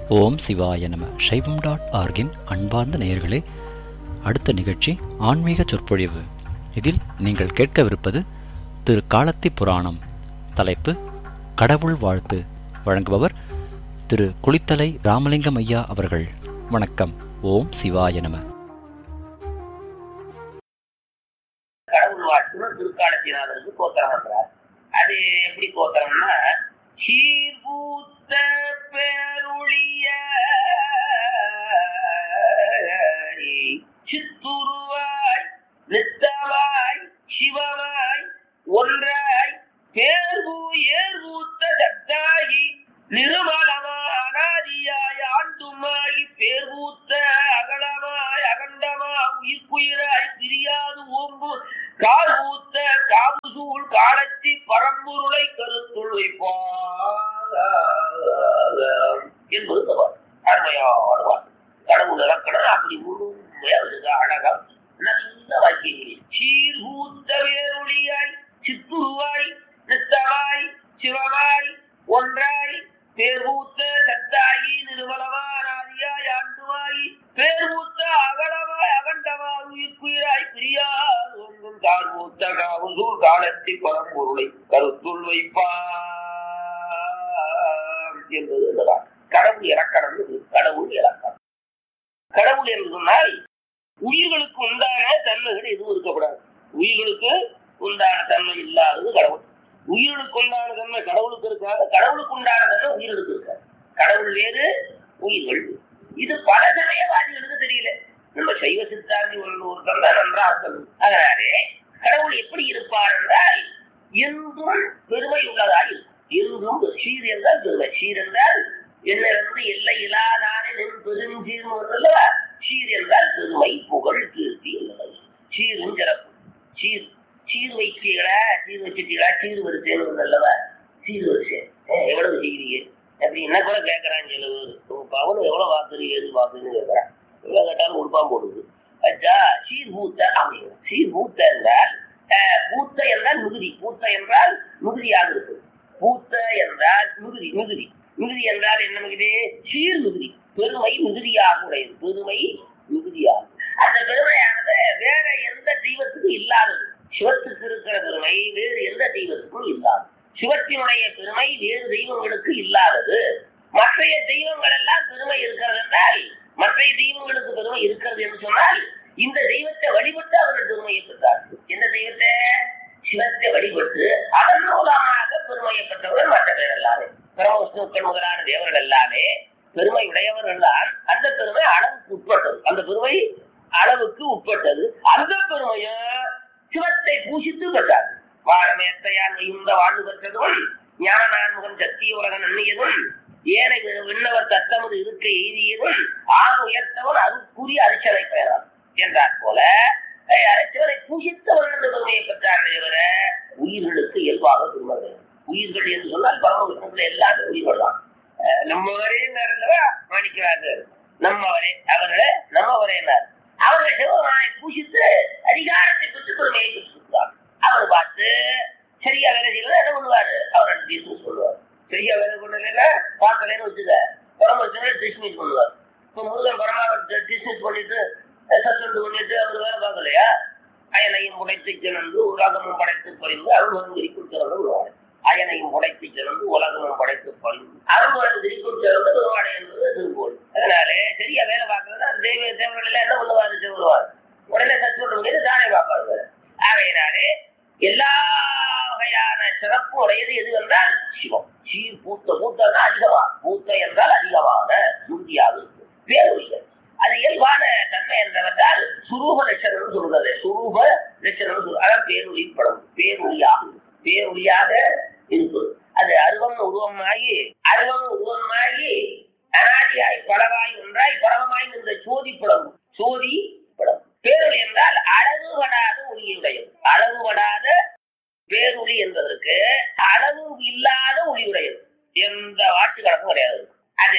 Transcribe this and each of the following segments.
ஓம் சிவாய நம சைவம் டாட் ஆர்கின் அன்பார்ந்த நேயர்களே அடுத்த நிகழ்ச்சி ஆன்மீக சொற்பொழிவு இதில் நீங்கள் கேட்கவிருப்பது திரு காலத்தி புராணம் தலைப்பு கடவுள் வாழ்த்து வழங்குபவர் திரு குளித்தலை ராமலிங்கம் ஐயா அவர்கள் வணக்கம் ஓம் சிவாய நம கடவுள் வாழ்த்துன்னு திருக்காலத்தினாதருக்கு கோத்திரம் பண்றார் அது எப்படி கோத்திரம்னா சீர்பூத்த பேருளிய சித்துருவாய் நித்தவாய் சிவமாய் ஒன்றாய் பேர்பூ ஏர்பூத்த சத்தாகி நிருமலமானாதியாய் ஆண்டுமாகி பேர்பூத்த அகலமாய் அகண்டமா உயிர்க்குயிராய் பிரியாது ஓம்பு கால் ஊத்த காவுசூழ் காலத்தி பரம்பொருளை கருத்துள் வைப்பார் என்பது தவறு அருமையான வாக்கு கடவுள் இலக்கணம் அப்படி முழுமையா இருக்கு அழகா நல்ல வாக்கியங்கள் சீர்பூத்த வேரொளியாய் சித்துருவாய் நித்தமாய் சிவமாய் ஒன்றாய் பேர்பூத்த சத்தாயி நிர்மலமானாதியாய் ஆண்டுவாய் பேர்பூத்த அகலமாய் அகண்டமாய் உயிர்க்குயிராய் பிரியார் ஒன்றும் தாழ்பூத்த காவுசூர் காலத்தி பரம்பொருளை கருத்துள் வைப்பார் என்பது இதுதான். கடவுள் இலக்கணம் இது. கடவுள் இலக்கணம் கடவுள் என்று சொன்னால் உயிர்களுக்கு உண்டான தன்மைகள் எதுவும் இருக்கக்கூடாது உயிர்களுக்கு உண்டான தன்மை இல்லாதது கடவுள் உயிர்களுக்கு உண்டான தன்மை கடவுளுக்கு இருக்காது கடவுளுக்கு உண்டான தன்மை உயிர்களுக்கு இருக்காது கடவுள் வேறு உயிர்கள் வேறு. இது பல சமயவாதிகளுக்கு தெரியல நம்ம சைவ சித்தாந்தி ஒன்று ஒருத்தர் தான் நன்றாக சொல்லணும் அதனாலே கடவுள் எப்படி இருப்பார் என்றால் என்றும் பெருமை உள்ளதாய் இருக்கும் என்றும் சீர் என்றால் பெருமை சீர் என்றால் என்னிருந்து எல்லை இல்லாதானே நின் பெருஞ்சீர்னு வருதல்ல சீர் என்றால் பெருமை புகழ் கீர்த்தி உள்ளது சீரும் சிறப்பு சீர் சீர் வைச்சீங்களா சீர் வச்சுட்டீங்களா சீர் வரிசைன்னு வருதல்லவா சீர் வரிசை ஏ, எவ்வளவு செய்கிறீங்க அப்படி என்ன கூட கேட்கறான் சில பேர் உங்க பவன் எவ்வளவு வாக்குறீங்க எது வாக்குறீங்கன்னு கேட்கறான் எவ்வளவு கேட்டாலும் உடுப்பான் போடுது அச்சா சீர் பூத்த அப்படிங்கிற சீர் பூத்த என்றால் அஹ், பூத்த என்றால் மிகுதி பூத்த என்றால் மிகுதியாக இருக்கு பூத்த என்றால் மிகுதி மிகுதி மிகுதி என்றால் என்ன மிகுதி சீர் மிகுதி பெருமை மிகுதியாக உடையது பெருமை மிகுதியாகும் அந்த பெருமையானது வேற எந்த தெய்வத்துக்கும் இல்லாதது சிவத்துக்கு இருக்கிற பெருமை வேறு எந்த தெய்வத்துக்கும் இல்லாதது சிவத்தினுடைய பெருமை வேறு தெய்வங்களுக்கு இல்லாதது மற்றைய தெய்வங்கள் எல்லாம் பெருமை இருக்கிறது என்றால் மற்றைய தெய்வங்களுக்கு பெருமை இருக்கிறது என்று சொன்னால் இந்த தெய்வத்தை வழிபட்டு அவர்கள் பெருமையை பெற்றார்கள் எந்த தெய்வத்தை சிவத்தை வழிபட்டு அதன் மூலமாக பெருமையை பெற்றவர்கள் மற்ற பேர் எல்லாமே பிரம்மவிஷ்ணுக்கள் முதலான தேவர்கள் எல்லாமே பெருமை உடையவர்கள் தான் அந்த பெருமை அளவுக்கு உட்பட்டது அந்த பெருமை அளவுக்கு உட்பட்டது அந்த பெருமையை சிவத்தை பூசித்து பெற்றார் வாழமேத்தையான் வையுந்த வாழ்வு பெற்றதும் ஞான நான்முகன் சத்திய உலக நன்னியதும் ஏனை வி- விண்ணவர் தத்தமது இருக்க எய்தியதும் ஆண் உயர்த்தவன் அருக்குரிய அரிசலை பெயரான் என்றார் போல அஹ், அரிசலை பூசித்தவர்கள் அந்த பெருமையை பெற்றார்களே தவிர உயிர்களுக்கு இயல்பாக பெருமை கிடையாது. உயிர்கள் என்று சொன்னால் பரம எல்லா உயிர்கள் தான் அஹ், நம்ம வரேன்னாருல்லவா மாணிக்கிறார்கள் நம்ம வரே அவர்களே நம்ம வரேனார் அவர்கள் சிவபெருமானை பூசித்து அதிகாரத்தை பெற்று பெருமையை பெற்றிருக்கிறார் அவர் பார்த்து சரியா வேலை செய்யல என்ன பண்ணுவாரு அவர் டிஸ்மிஸ் பண்ணுவார் சரியா வேலை பண்ணல பார்க்கலன்னு வச்சுக்க பரமசிவனை டிஸ்மிஸ் பண்ணுவார் இப்போ முருகன் பரமாவை டிஸ்மிஸ் பண்ணிட்டு சஸ்பெண்ட் பண்ணிட்டு அவர் வேலை பார்க்கலையா அயனையும் உடைத்து கிளந்து உலகமும் படைத்து பறிந்து அருள்வரும் குறிப்பிட்டு வருவார் அயனையும் உடைத்து கிளந்து உலகமும் படைத்து பறிந்து அருள்வரும் குறிப்பிட்டு சிறந்து வருவாடை என்பது திருக்கோள் அதனாலே சரியா வேலை பார்க்கலன்னா தெய்வ தேவர்கள் என்ன பண்ணுவாரு சொல்லுவார் உடனே சஸ்பெண்ட் பண்ணிட்டு தானே பார்ப்பாரு ஆகையினாலே எல்லா வகையான சிறப்பு உடையது எது என்றால் சிவம் சீர் பூத்த பூத்தன்னா அதிகமா பூத்த என்றால் அதிகமான உறுதியாக இருக்கு பேருயிர் அது இயல்பான தன்மை என்றவற்றால் சுரூப லட்சணம் சொல்றது சுரூப லட்சணம் சொல் அதான் பேரொளி படம் பேரொளியாக இருக்கு. பேரொளியாக இருப்பது அது அருவம் உருவமாகி அருவம் உருவமாகி அனாதியாய் பலவாய் ஒன்றாய் பரவமாய் நின்ற சோதி படம் சோதி படம் பேரொளி என்றால் அளவுபடாத ஒளியுடையது அளவுபடாத பேரொளி என்பதற்கு அளவு இல்லாத ஒளியுடையது எந்த வாட்டு கணக்கும் கிடையாது அது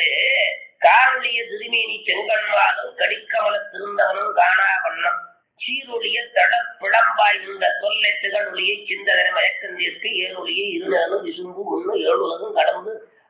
காரொளிய திருமேனி செங்கன்மாலும் கடிக்கமல திருந்தவனும் காணா வண்ணம் சீரொளிய தட பிளம்பாய் இந்த தொல்லை திகழொளியை சிந்தனை மயக்கந்திற்கு ஏரொளியை இருநேனும் விசும்பு முன்னு ஏழுலகம் கடந்து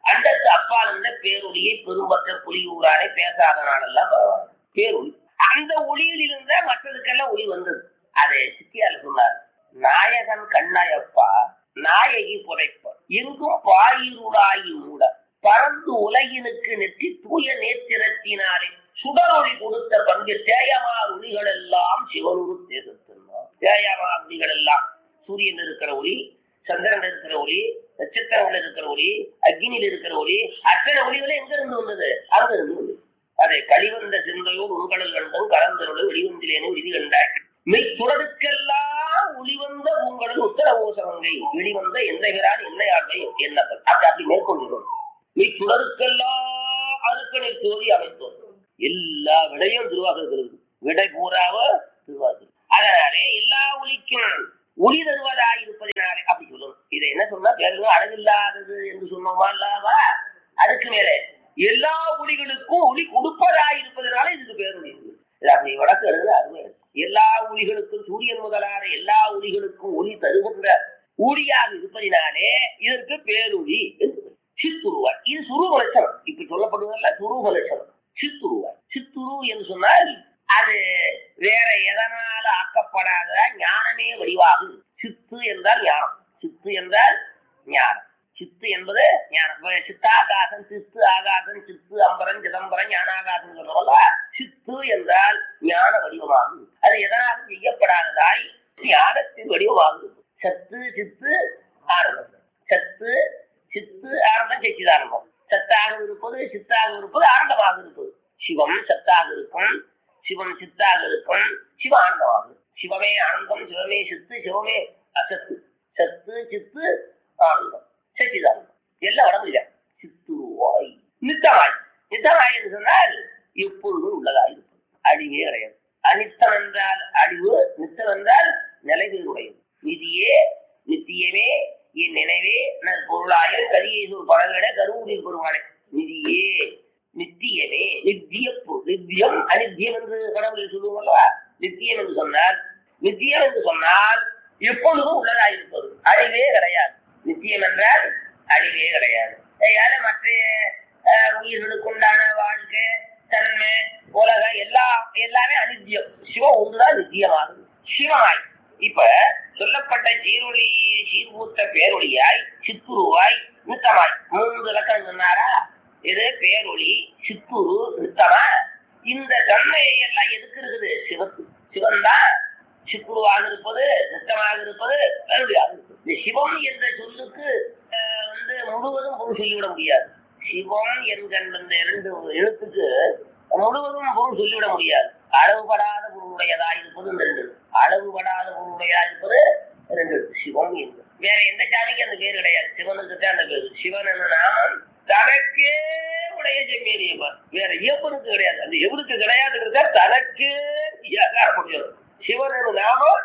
அண்டத்து அப்பால் இருந்த பேரொழியை பெரும்பற்ற புலியூரானை பேசாத நாளெல்லாம் பரவாயில்ல பேரொழி அந்த ஒளியில் இருந்த மற்றதுக்கெல்லாம் ஒளி வந்தது அதை சித்தியால சொன்னார் நாயகன் கண்ணாயப்பா நாயகி புதைப்ப எங்கும் பாயிருளாகி மூட பறந்து உலகினுக்கு நெற்றி தூய நேத்திரத்தினாலே சுடரொளி கொடுத்த பங்கு தேயமா ஒளிகள் எல்லாம் சிவனூர் தேசத்தினார் தேயமா ஒளிகள் எல்லாம் சூரியன் இருக்கிற ஒளி சந்திரன் இருக்கிற ஒளி நட்சத்திரங்கள் இருக்கிற ஒளி அக்னியில் இருக்கிற ஒளி அத்தனை ஒளிகளும் எங்க இருந்து வந்தது அங்க இருந்து வந்தது அதை கழிவந்த சிந்தையோடு உங்களில் கண்டும் கலந்தருளை வெளிவந்திலேனே விதி கண்டாய் மெய் துறதுக்கெல்லாம் ஒளிவந்த உங்களின் உத்தரவோசவங்கை வெளிவந்த எந்தைகிறான் என்னையாண்மை என்னங்கள் அது அப்படி மேற்கொள்கிறோம் மெய் துறதுக்கெல்லாம் அருக்கனை தோதி அமைத்தோம் எல்லா விடையும் திருவாசகத்தில் இருக்கு விடை பூராவ திருவாசகம் அதனாலே எல்லா ஒளிக்கும் ஒளி தருவதாய் இருப்பதினாலே அப்படி சொல்லணும் இதை என்ன சொன்னா வேறு அழகில்லாதது என்று சொன்னோமா அல்லவா அதுக்கு மேலே எல்லா ஒளிகளுக்கும் ஒளி கொடுப்பதாய் இருப்பதனால இதுக்கு பேர் ஒளி இருக்கு. இது அப்படி வழக்கு எழுதுல அருமை இருக்கு. எல்லா ஒளிகளுக்கும் சூரியன் முதலான எல்லா ஒளிகளுக்கும் ஒளி தருகின்ற ஒளியாக இருப்பதினாலே இதற்கு பேரொளி என்று பெயர். சித்துருவாய் இது சுரூப லட்சணம் இப்ப சொல்லப்படுவதல்ல சுரூப லட்சணம் சித்துருவாய் சித்துரு என்று சொன்னால் அது வேற எதனால ஆக்கப்படாத ஞானமே வடிவாகும் சித்து என்றால் ஞானம் சித்து என்றால் ஞானம் சித்து என்பது ஞானம் இப்ப சித்தாகாசம் சித்து ஆகாசம் சித்து அம்பரம் சிதம்பரம் ஞானாகாசம் சொல்றோம்ல சித்து என்றால் ஞான வடிவமாகும் அது எதனாலும் செய்யப்படாததாய் ஞானத்தின் வடிவமாகும் சத்து சித்து ஆனந்தம் சத்து சித்து ஆனந்தம் சச்சிதானந்தம் சத்தாக இருப்பது சித்தாக இருப்பது ஆனந்தமாக இருப்பது சிவம் சத்தாக இருக்கும் சிவம் சித்தாக இருக்கும் சிவ ஆனந்தமாகும் சிவமே ஆனந்தம் சிவமே சித்து சிவமே அசத்து சத்து சித்து ஆனந்தம் சச்சிதானந்தம் எல்லாம் உடம்பு இல்லை சித்துருவாய் நித்தமாய் நித்தமாய் என்று சொன்னால் எப்பொழுதும் உள்ளதாய் இருப்பது அழிவே கிடையாது அனித்தம் என்றால் அழிவு நித்தம் என்றால் நிலைகளுடையது நிதியே நித்தியமே என் நினைவே நல் பொருளாய கரியை சொல் பழகட கருவூரில் பெருமானே நிதியே நித்தியமே நித்திய பொருள் நித்தியம் அனித்தியம் என்று கடவுளில் சொல்லுவோம்ல நித்தியம் என்று சொன்னால் நித்தியம் என்று சொன்னால் எப்பொழுதும் உள்ளதாயிருப்பது அழிவே கிடையாது நித்தியம் என்றால் அழிவே கிடையாது அதனால மற்ற அஹ், உயிர்களுக்கு உண்டான வாழ்க்கை தன்மை உலகம் எல்லா எல்லாமே அனித்தியம் சிவம் ஒன்றுதான் நித்தியமாகும் சிவமாய் இப்ப சொல்லப்பட்ட சீரொளி சீர்பூத்த பேரொளியாய் சித்துருவாய் நித்தமாய் மூன்று இலக்கம் சொன்னாரா இது பேரொளி சித்துரு நித்தமா இந்த தன்மையை எல்லாம் எதுக்கு இருக்குது சிவத்து சிவன் தான் சிக்குருவாக இருப்பது நித்தமாக இருப்பது பேரொளியாக இருப்பது இந்த சிவம் என்ற சொல்லுக்கு அஹ், வந்து முழுவதும் பொருள் சொல்லிவிட முடியாது சிவம் என்கின்ற இந்த இரண்டு எழுத்துக்கு முழுவதும் பொருள் சொல்லிவிட முடியாது அளவுபடாத பொருளுடையதா இருப்பது இந்த ரெண்டு அளவுபடாத பொருளுடையதா இருப்பது ரெண்டு சிவம் என்று வேற எந்த சாமிக்கும் அந்த பேர் கிடையாது சிவனுக்கு தான் அந்த பேரு சிவன் என்ற நாமம் தனக்கே உடைய செம்மேறியவர் வேற இயப்பனுக்கு கிடையாது அந்த எவனுக்கு கிடையாதுங்கிறத தனக்கே இயக்க முடியும் சிவன் என்ற நாமம்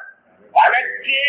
தனக்கே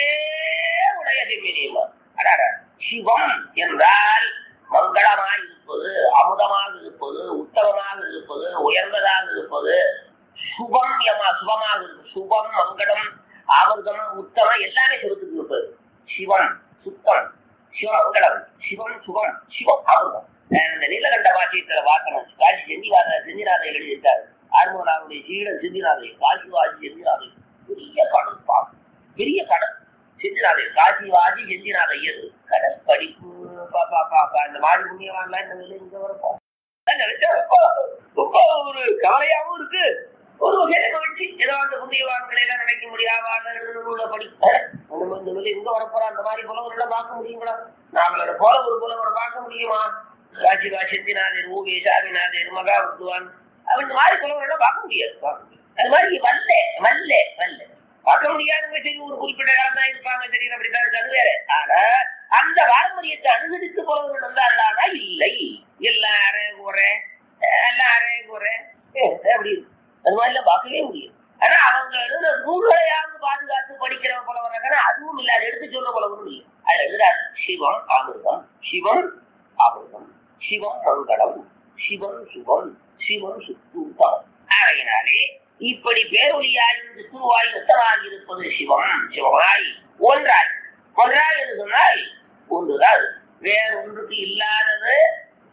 உடைய செம்மேறியவர் அடாடா சிவம் என்றால் மங்களமாய் இருப்பது அமுதமாக இருப்பது உத்தமமாக இருப்பது உயர்ந்ததாக இருப்பது சுபம் யமா சுபமாக இருக்கும் சுபம் மங்களம் அமிர்தம் உத்தமம் எல்லாமே சிவத்துக்கு இருப்பது சிவம் சுத்தம் சிவமங்கலம் சிவம் சுகம் சிவம் அமிர்தம் அஹ் இந்த நீலகண்ட பாட்டியத்துல பார்க்கணும் காசி செந்திவாத செந்திநாதை எழுதியிருக்காரு ஆறுமுகனாவுடைய சீடன் செந்திநாதை காசி வாசி செந்திநாதை பெரிய கடல் பார்க்கும் பெரிய கடல் செந்திநாதை காசி வாசி செந்திநாதை ஐயர் கடல் படிப்பு பாப்பா பாப்பா இந்த மாதிரி புண்ணியவான்லாம் இந்த வெளியே இங்க வரப்போம் நினைச்சா ரொம்ப ரொம்ப ஒரு கவலையாவும் இருக்கு ஒரு வகையில மகிழ்ச்சி ஏதோ அந்த புண்ணியவான்களை எல்லாம் நினைக்க முடியாத படிப்பு நம்ம இந்த வெளியே இங்க வரப்போற அந்த மாதிரி புலவர்கள் பார்க்க முடியுங்களா நாங்களோட போல ஒரு புலவரை பார்க்க முடியுமா காட்சி காட்சிநாதர் ஊவி சாமிநாதர் மகா வித்துவான் அவன் இந்த மாதிரி புலவர்கள் பார்க்க முடியாது பார்க்க முடியாது. அது மாதிரி வல்ல வல்ல வல்ல பார்க்க முடியாதவங்க சரி ஒரு குறிப்பிட்ட காலம் தான் இருப்பாங்க சரி அப்படித்தான் இருக்கு அது வேற ஆனா அந்த பாரம்பரியத்தை அனுசரித்து போறவர்கள் வந்தார்களா இல்லை எல்லாம் அரை குறை எல்லாம் அரை குறை அப்படி இருக்கு. அது மாதிரிலாம் பார்க்கவே முடியும் ஆனா அவங்க எழுதுற நூல்களையாவது பாதுகாத்து படிக்கிற புலவராக அதுவும் இல்லை அதை எடுத்து சொல்ற புலவரும் இல்லை அது எழுதுறாரு சிவம் அமிர்தம் சிவம் அமிர்தம் சிவம் மங்களம் சிவம் சுகம் சிவம் சுத்தம் ஆகையினாலே இப்படி பேரொழியாய் திருவாய் உத்தராய் இருப்பது சிவம் சிவமாய் ஒன்றாய் ஒன்றாய் என்று சொன்னால் ஒன்றுதான் வேற ஒன்றுக்கு இல்லாதது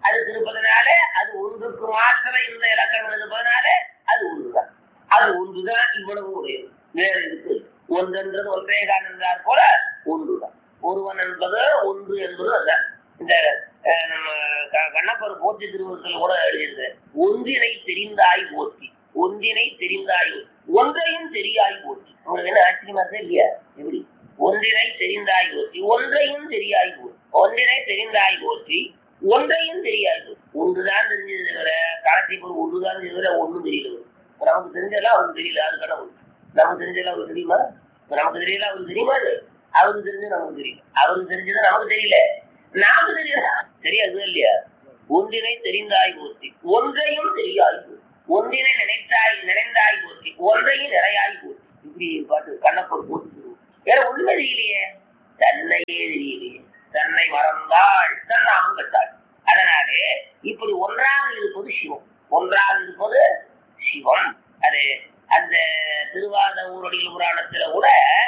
அதுக்கு இருப்பதனால அது ஒன்றுக்கு மாத்திரம் இந்த இலக்கணம் இருப்பதனால அது ஒன்றுதான் அது ஒன்றுதான் இவ்வளவு உடையது வேற இருக்கு ஒன்றென்றது ஒன்றே கான் என்றார் போல ஒன்றுதான் ஒருவன் என்பது ஒன்று என்பது அதுதான் இந்த அஹ், நம்ம க- கண்ணப்பர் போற்றி திருவுருத்தில் கூட எழுதியிருக்க ஒன்றினை தெரிந்தாய் போற்றி ஒன்றினை தெரிந்தாய் ஒன்றையும் தெரியாய் போற்றி உங்களுக்கு என்ன ஆச்சரியமா இருக்கா இல்லையா எப்படி ஒன்றினை தெரிந்தாய் போற்றி ஒன்றையும் தெரியாய் போற்றி ஒன்றினை தெரிந்தாய் போற்றி ஒன்றையும் தெரியாது ஒன்றுதான் தெரிஞ்சது தவிர காலத்திற்கு ஒன்றுதான் தவிர ஒன்றும் தெரியல இப்ப நமக்கு தெரிஞ்சதெல்லாம் அவருக்கு தெரியல அது கடவுள் நமக்கு தெரிஞ்சதெல்லாம் அவருக்கு தெரியுமா இப்ப நமக்கு தெரியல அவருக்கு தெரியுமா அது? அவருக்கு தெரிஞ்சது நமக்கு தெரியல அவருக்கு தெரிஞ்சது நமக்கு தெரியல நமக்கு தெரியல தெரியாது இல்லையா ஒன்றினை தெரிந்தாய் போற்றி ஒன்றையும் தெரியாய் போற்றி ஒன்றினை நினைத்தாய் நினைந்தாய் போற்றி ஒன்றையும் நிறையாய் போற்றி இப்படி பாட்டு கண்ணப்பர் போட்டு வேற ஒண்ணுமே தெரியலையே தன்னையே தெரியலையே தன்னை மறந்தாள் தன் நாமம் கட்டாள் அதனாலே இப்படி ஒன்றாக இருப்பது சிவம் ஒன்றாக இருப்பது சிவம் அது அந்த திருவாத ஊரடியில் புராணத்துல கூட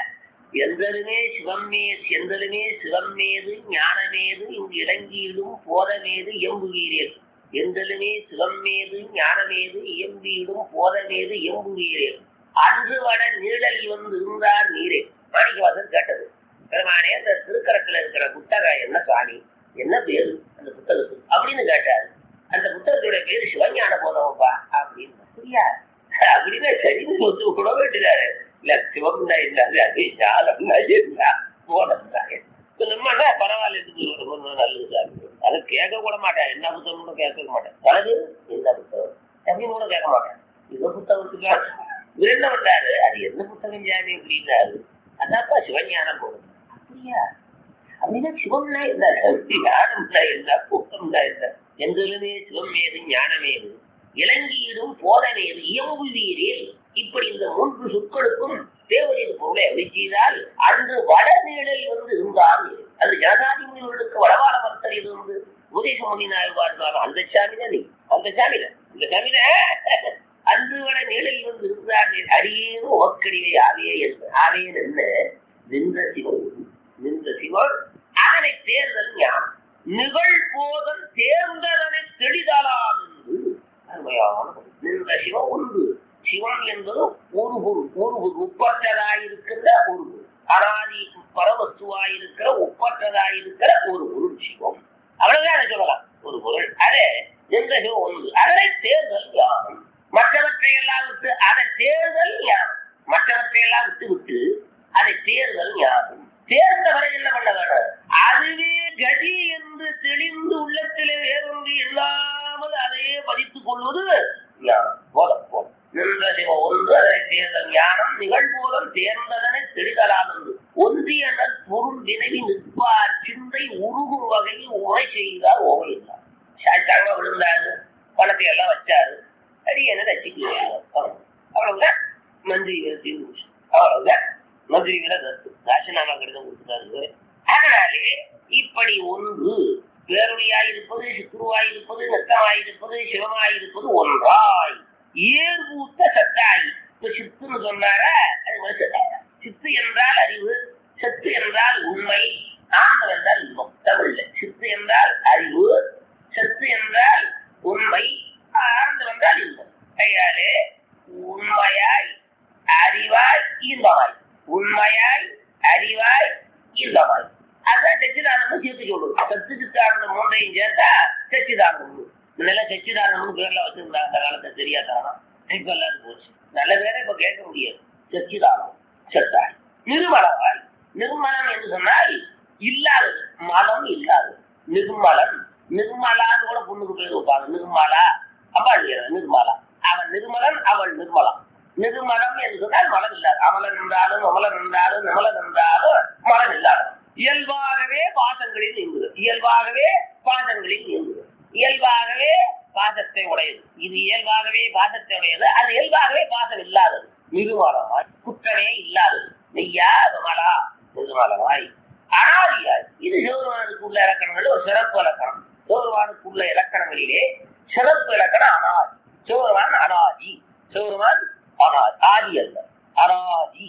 எந்தலுமே சிவமே எந்தலுமே சிவம்மேது ஞானமேது இங்கு இறங்கியிடும் போதமேது எம்புகிறேன் எந்தலுமே சிவம்மேது ஞானமேது இயம்பியிடும் போதமேது எம்புகிறேன் அன்று வட நீழல் வந்து இருந்தார் நீரே மாணிக்கவாசன் கேட்டது பெருமானே அந்த திருக்கரத்துல இருக்கிற புத்தகம் என்ன சாமி என்ன பேரு அந்த புத்தகத்துக்கு அப்படின்னு கேட்டாரு அந்த புத்தகத்துடைய பேரு சிவஞான போதவப்பா அப்படின்னு புரியா அப்படின்னு சரின்னு சொல்லி கூட வேண்டியதாரு இல்ல சிவம்னா இல்லாது அது ஞானம்னா என்ன போனதுதாங்க நம்மனா பரவாயில்ல இதுக்கு ஒரு ஒண்ணு நல்லது சாமி அது கேட்க கூட மாட்டேன் என்ன புத்தகம் கூட கேட்க மாட்டேன் தனது என்ன புத்தகம் அப்படின்னு கூட கேட்க மாட்டேன் இது புத்தகத்துக்கு என்ன பண்றாரு அது என்ன புத்தகம் ஜாதி அப்படின்னாரு அதான்ப்பா சிவஞானம் போகுது அப்படியா அப்படின்னா சிவம்னா என்ன ஞானம்னா என்ன கூட்டம்னா என்ன எங்களுமே சிவம் ஏது ஞானம் ஏது இளங்கியிடும் போதனேது இயம்புவீரேல் இப்படி இந்த மூன்று சொற்களுக்கும் தேவரின் பொருளை அழிச்செய்தால் அன்று வடநீழல் வந்து இருந்தார் அது ஜனதாதி முனிவர்களுக்கு வடவாள பக்தர் இது வந்து உதய முனி நாயல்வார் அந்த சாமி தான் நீ அந்த சாமி தான் இந்த சாமி தான் அன்று வட நீழல் வந்து இருந்தார் அடியேனும் ஓக்கடிவை ஆவியே என்று ஆவியன் என்ன நின்ற சிவன் நின்ற சிவன் அதனை தேர்தல் ஞானம் நிகழ் போதல் தேர்ந்ததனை தெளிதலாம் என்று அருமையான பொருள். நின்ற சிவம் ஒன்று சிவம் என்பது ஒரு பொருள் ஒரு பொருள் ஒப்பற்றதாயிருக்கின்ற ஒரு பொருள் அனாதி பரவஸ்துவாயிருக்கிற ஒப்பற்றதாயிருக்கிற ஒரு பொருள் சிவம் அவ்வளவுதான் அதை சொல்லலாம் ஒரு பொருள் அதே நின்ற சிவம் ஒன்று அதனை தேர்தல் ஞானம் மற்றவற்றை எல்லாம் விட்டு அதை தேர்தல் ஞானம் மற்றவற்றை எல்லாம் விட்டு விட்டு அதை தேர்தல் ஞானம் தேர்ந்தவரை என்ன பண்ண வேணும் அதுவே கதி என்று தெளிந்து உள்ளத்திலே வேறொன்று இல்லாமல் அதையே பதித்துக் கொள்வது ஞானம் போதும் போதும் நின்ற சிவ ஒன்று அதை தேர்தல் ஞானம் நிகழ்போதம் தேர்ந்ததனை தெளிதலாம் என்று ஒன்றிய பொருள் வினவி நிற்பார் சிந்தை உருகும் வகையில் உரை செய்தார் ஓவையில்லார் சாச்சாங்க விழுந்தாரு பணத்தை எல்லாம் வச்சாரு அடி என்ன ரசிக்க அவ்வளவுதான் மந்திரி விரத்தி அவ்வளவுதான் மந்திரி விர ரத்து ராசினாமா கடிதம் கொடுத்துட்டாரு அதனாலே இப்படி ஒன்று பேரொழியாயிருப்பது சித்துருவாயிருப்பது நெத்தமாயிருப்பது சிவமாயிருப்பது ஒன்றாய் ஏர்பூத்த சத்தாய் இப்ப சித்துன்னு சொன்னாரா அது மாதிரி சத்தாய் சித்து என்றால் அறிவு சத்து என்றால் உண்மை ஆனந்தம் என்றால் இன்பம் தமிழ்ல சித்து என்றால் அறிவு சத்து என்றால் உண்மை ஆனந்தம் என்றால் இன்பம் கையாலே உண்மையாய் அறிவாய் இன்பமாய் உண்மையாய் அறிவாய் இன்பமாய் அதான் சச்சிதானந்தம் சேர்த்து சொல்லுவோம் சத்து சித்தானந்தம் மூன்றையும் சேர்த்தா சச்சிதானந்தம் முன்னெல்லாம் சச்சிதானந்தம் பேர்ல வச்சிருந்தாங்க அந்த காலத்தை தெரியாதானா இப்ப எல்லாரும் போச்சு நல்ல பேரை இப்ப கேட்க முடியாது சச்சிதானம் சத்தாய் நிர்மலமாய் நிர்மலம் என்று சொன்னால் இல்லாதது மலம் இல்லாதது நிர்மலம் நிர்மலான்னு கூட பொண்ணுக்கு பேர் வைப்பாங்க நிர்மலா அம்பாள் பேர் நிர்மலா அவன் நிர்மலன் அவள் நிர்மலா நிர்மலம் என்று சொன்னால் மலம் இல்லாது அமலன் என்றாலும் அமலன் என்றாலும் நிமலன் என்றாலும் மலம் இல்லாத இயல்பாகவே பாசங்களில் நீங்குது இயல்பாகவே பாசங்களில் நீங்குது இயல்பாகவே பாசத்தை உடையது இது இயல்பாகவே பாசத்தை உடையது அது இயல்பாகவே பாசம் இல்லாதது நிர்மலமாய் குற்றமே இல்லாதது நெய்யா விமலா நிர்மலமாய் அனாதியாய் இது சிவருமானுக்கு உள்ள இலக்கணங்கள் ஒரு சிறப்பு இலக்கணம் சிவருமானுக்கு உள்ள இலக்கணங்களிலே சிறப்பு இலக்கணம் அனாதி சிவருமான் அனாதி சிவருமான் அனாதி ஆதி அல்ல அனாதி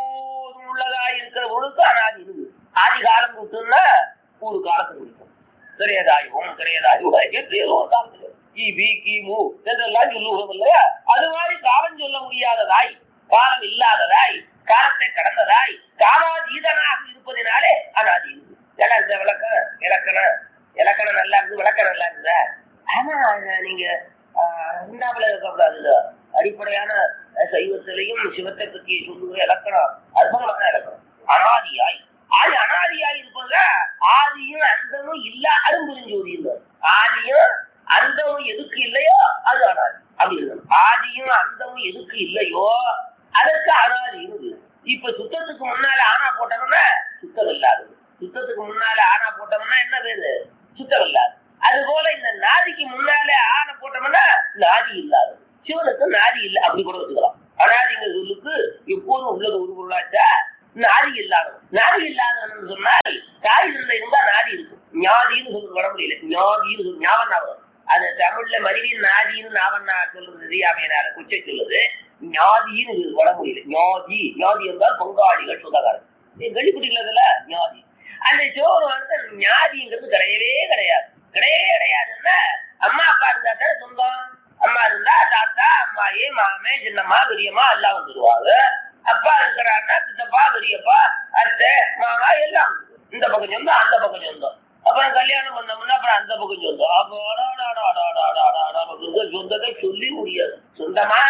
எப்போதும் உள்ளதா இருக்கிற பொழுது அனாதி இருக்கு ஆதி காலம் கொடுத்தோம்னா ஒரு காலத்துக்கு முடிக்கும் திரையதாயுகம் திரையதாயுகம் என்று ஏதோ ஒரு காலத்துல கிபி கிமு என்றெல்லாம் சொல்லுவோம் இல்லையா அது மாதிரி காலம் சொல்ல முடியாததாய் காலம் இல்லாததாய் காலத்தை கடந்ததாய் காலாதீதனாக இருப்பதினாலே அனாதி எல்லாம் இந்த விளக்கம் இலக்கணம் இலக்கணம் நல்லா இருந்து விளக்கம் நல்லா இருக்குதா ஆனா அத நீங்க இந்தாப்புல இருக்கக்கூடாது அடிப்படையான அஹ், சைவத்திலையும் சிவத்தை பற்றி சொல்லுகிற இலக்கணம் அற்புதமான இலக்கணம் அனாதியாய் ஆதி அனாதியாய் இருப்பதுல ஆதியும் அந்தமும் இல்ல அரும்புரிஞ்சோதி ஆதியும் அந்தமும் எதுக்கு இல்லையோ அது அனாதி அப்படி இருக்கணும் ஆதியும் அந்தமும் எதுக்கு இல்லையோ அதற்கு அனாதி இருக்கு இப்ப சுத்தத்துக்கு முன்னால ஆனா போட்டோம்னா சுத்தம் இல்லாதது சுத்தத்துக்கு முன்னால ஆனா போட்டோம்னா என்ன பேரு சுத்தம் இல்லாது அது போல இந்த நாதிக்கு முன்னால ஆன போட்டோம்னா நாதி இல்லாது சிவனுக்கு நாதி இல்லை அப்படி கூட வச்சுக்கலாம் அனாதிங்க சொல்லுக்கு எப்போதும் உள்ளது ஒரு பொருளாச்சா நாதி இல்லாதவன் நாதி இல்லாதவன் சொன்னால் தாய் தந்தை இருந்தா நாதி இருக்கும் ஞாதின்னு சொல்றது வர முடியல ஞாதின்னு சொல்லு ஞாபகம் ஞாபகம் அது தமிழ்ல மனைவி நாதின்னு நாவண்ணா சொல்றது தெரியாமையினால குச்சை சொல்லுது ஞாதின்னு இது வர முடியல ஞாதி ஞாதி என்றால் பங்காளிகள் சொந்தக்காரர் நீ வெளிப்பட்டிருக்கிறதுல ஞாதி அந்த சோறு வந்து ஞாதிங்கிறது கிடையவே கிடையாது கிடையவே கிடையாதுன்னா அம்மா அப்பா இருந்தா தானே சொந்தம் அம்மா இருந்தா தாத்தா அம்மாயி மாமே சின்னம்மா பெரியம்மா எல்லாம் வந்துருவாங்க அப்பா இருக்கிறாருன்னா சித்தப்பா பெரியப்பா அத்தை மாமா எல்லாம் வந்துரும். இந்த பக்கம் சொந்தம் அந்த பக்கம் சொந்தம் அப்புறம் கல்யாணம் பண்ணோம்னா அப்புறம் அந்த பக்கம் சொந்தம் அப்போ அடாடா, அடாடா, அடாடா, அடாடா, இந்த சொந்தத்தை சொல்லி முடியாது சொந்தமா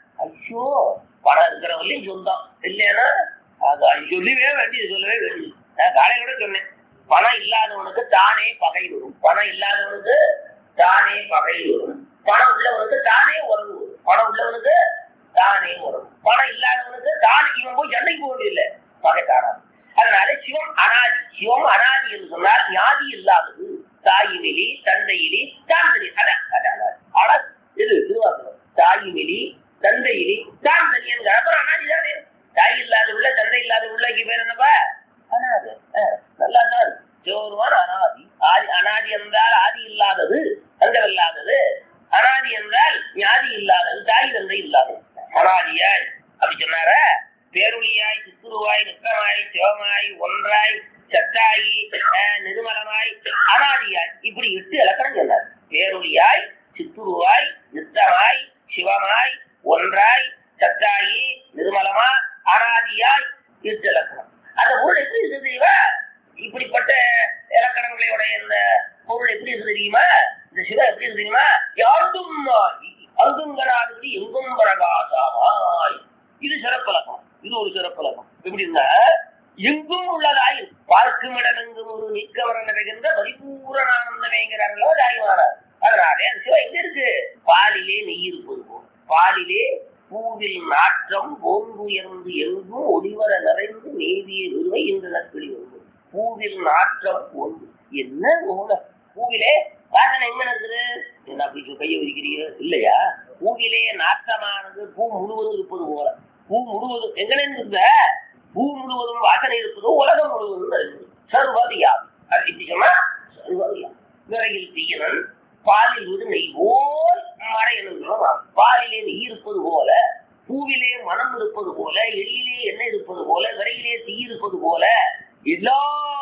ஐயோ பணம் இருக்கிறவங்களையும் சொந்தம் இல்லைன்னா அது அது சொல்லவே வேண்டியது சொல்லவே வேண்டியது நான் காலையில கூட சொன்னேன் பணம் இல்லாதவனுக்கு தானே பகை வரும் பணம் இல்லாதவனுக்கு தானே பகை வரும் பணம் உள்ளவனுக்கு தானே உறவு வரும் பணம் உள்ளவனுக்கு தானே உறவு பணம் இல்லாதவனுக்கு தான் இவன் போய் சண்டைக்கு போக வேண்டியதில்லை பகை காணாது அதனால சிவம் அனாதி சிவம் அனாதி என்று சொன்னால் ஞாதி இல்லாதது தாயினிலி தந்தையிலி தாந்தனி அதான் அதான் அதான். அழகு இது திருவாசகம் தாயினிலி தந்தையிலி தாந்தனி என்கிற அப்புறம் அனாதி தானே தாய் இல்லாத உள்ள தந்தை இல்லாத உள்ளக்கு பேர் என்னப்பா அனாதி அஹ், நல்லா தான் இருக்கு. சிவபெருமான் அனாதி ஆதி அனாதி என்றால் ஆதி இல்லாதது அங்கம் இல்லாதது அனாதி என்றால் ஞாதி இல்லாதது தாய் தந்தை இல்லாதது அனாதியாய் அப்படி சொன்னார பேருளியாய் சித்துருவாய் நித்தமாய் சிவமாய் ஒன்றாய் சத்தாயி அஹ், நிர்மலமாய் அனாதியாய் இப்படி எட்டு இலக்கணம் சொன்னார் பேருளியாய் சித்துருவாய் நித்தமாய் சிவமாய் ஒன்றாய் சத்தாயி நிர்மலமா அனாதியாய் எட்டு இலக்கணம் அந்த பொருள் எப்படி இருக்கு தெரியுமா இப்படிப்பட்ட இலக்கணங்களையுடைய இந்த பொருள் எப்படி இருக்கு தெரியுமா இந்த சிவம் எப்படி இருக்கு தெரியுமா யாருக்கும் அங்குங்கராதிபதி எங்கும் பிரகாசமாய் இது சிறப்பலக்கம் இது ஒரு சிறப்பலக்கம் எப்படி இருந்தா எங்கும் உள்ளதாய் பார்க்கும் இடமெங்கும் ஒரு நீக்கவர நிறைகின்ற பரிபூரணானந்தமேங்கிறார்களோ தாய்மானார் அதனாலே அந்த சிவம் எங்க இருக்கு பாலிலே நெய் இருப்பது போல் பாலிலே பூவில் நாற்றம் ஓங்குயர்ந்து எங்கும் ஒளிவர நிறைந்து நேவிய விருவை இன்று நற்களி வந்து பூவில் நாற்றம் ஒன்று என்ன நூல பூவிலே வாசனை எங்க இருக்குது என்ன அப்படி சொல்லி கையை விரிக்கிறீங்க இல்லையா பூவிலே நாற்றமானது பூ முழுவதும் இருப்பது போல பூ முழுவதும் எங்க இருந்த பூ முழுவதும் வாசனை இருப்பது உலகம் முழுவதும் இருக்குது சர்வதியாகும் அது இப்படி சொன்னா சர்வதியாகும் விரையில் தீயனன் பாலில் விடு நெய் போல் மறையணும் பாலிலே நெய் இருப்பது போல பூவிலே மனம் இருப்பது போல எளியிலே எண்ணெய் இருப்பது போல விரையிலே தீ இருப்பது போல எல்லா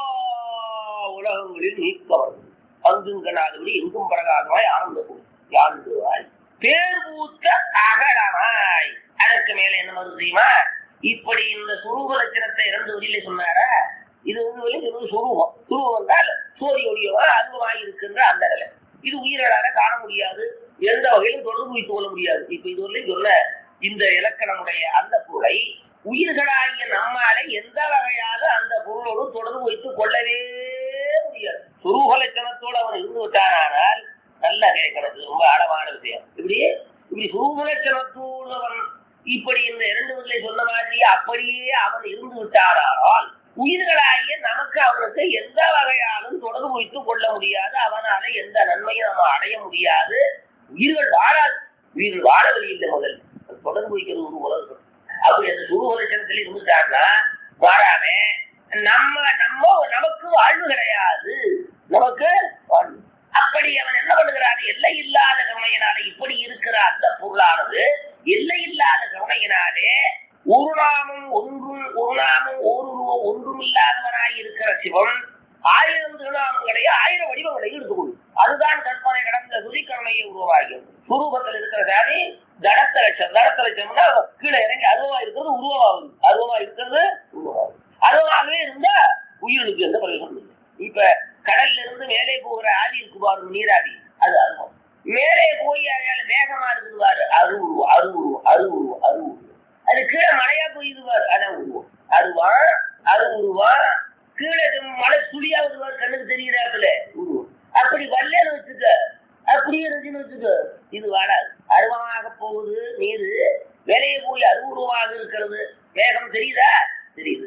உலகங்களில் நீக்கவர்கள் அங்குங்கனாதபடி எங்கும் பிரகாசமாய் ஆனந்தம் யாண்டுவாய் பேர் பூத்த அகடமாய் அதற்கு மேல என்ன வருது தெரியுமா இப்படி இந்த சுரூப லட்சணத்தை இரண்டு வழியில சொன்னாரா இது வந்து வெளியே சொல்வது சுரூபம் சுரூபம் என்றால் சூரிய ஒளியவா அருவமாய் இருக்கின்ற அந்த நிலை இது உயிர்களால காண முடியாது எந்த வகையிலும் தொடர்பு வைத்துக் கொள்ள முடியாது இப்ப இதுவரையும் சொல்ல இந்த இலக்கணமுடைய அந்த பொருளை உயிர்களாகிய நம்மாலே எந்த வகையாக அந்த பொருளோடு தொடர்பு வைத்துக் கொள்ளவே முடியாது சுரூப லட்சணத்தோடு அவன் இருந்து விட்டானால் நல்லா கேட்கறது ரொம்ப ஆழமான விஷயம் இப்படி இப்படி சுரூப லட்சணத்தோடு அவன் இப்படி இந்த இரண்டு முதலை சொன்ன மாதிரி அப்படியே அவன் இருந்து விட்டாரானால் உயிர்களாகிய நமக்கு அவனுக்கு எந்த வகையாலும் தொடர்பு வைத்துக் கொள்ள முடியாது அவனால எந்த நன்மையும் நம்ம அடைய முடியாது உயிர்கள் வாழாது உயிர்கள் வாழ வழியில்லை முதல் அது தொடர்பு வைக்கிறது ஒரு உலகம் அப்படி அந்த சுரூப லட்சணத்தில் இருந்துட்டாங்கன்னா வாராம நம்ம நம்ம நமக்கு வாழ்வு கிடையாது நமக்கு வாழ்வு அப்படி அவன் என்ன பண்ணுகிறான் எல்லை இல்லாத கருணையினால இப்படி இருக்கிற அந்த பொருளானது எல்லை இல்லாத கருணையினாலே ஒரு நாமும் ஒன்றும் ஒரு நாமும் ஒரு ஒன்றும் இல்லாதவனாய் இருக்கிற சிவம் ஆயிரம் திருநாமங்களை ஆயிரம் வடிவங்களை எடுத்துக்கொள்ளும் அதுதான் கற்பனை கடந்த சுதிக்கரணையை உருவாகியது சுரூபத்தில் இருக்கிற சாமி தடத்த லட்சம் தடத்த லட்சம்னா கீழே இறங்கி அருவமா இருக்கிறது உருவமாகுது அருவமா இருக்கிறது உருவமாகுது அருவமாகவே இருந்தா உயிருக்கு எந்த பிரயோஜனம் இல்லை இப்ப கடல்ல இருந்து மேலே போகிற ஆவி இருக்கு பாரு நீராவி அது அருவம் மேலே போய் அதால வேகமா இருக்குது பாரு அரு உருவம் அரு உருவம் அரு உருவம் அரு உருவம் அது கீழே மழையா போயிது பாரு அதான் உருவம் அருவா அரு உருவா கீழே மழை துளியா வருவாரு கண்ணுக்கு தெரிகிறாப்புல உருவம் அப்படி வரலன்னு வச்சுக்க அப்படியே இருந்துச்சுன்னு வச்சுக்க இது வாடாது அருவமாக போகுது நீர் வெளியே போய் அருவுருவமாக இருக்கிறது வேகம் தெரியுதா தெரியுது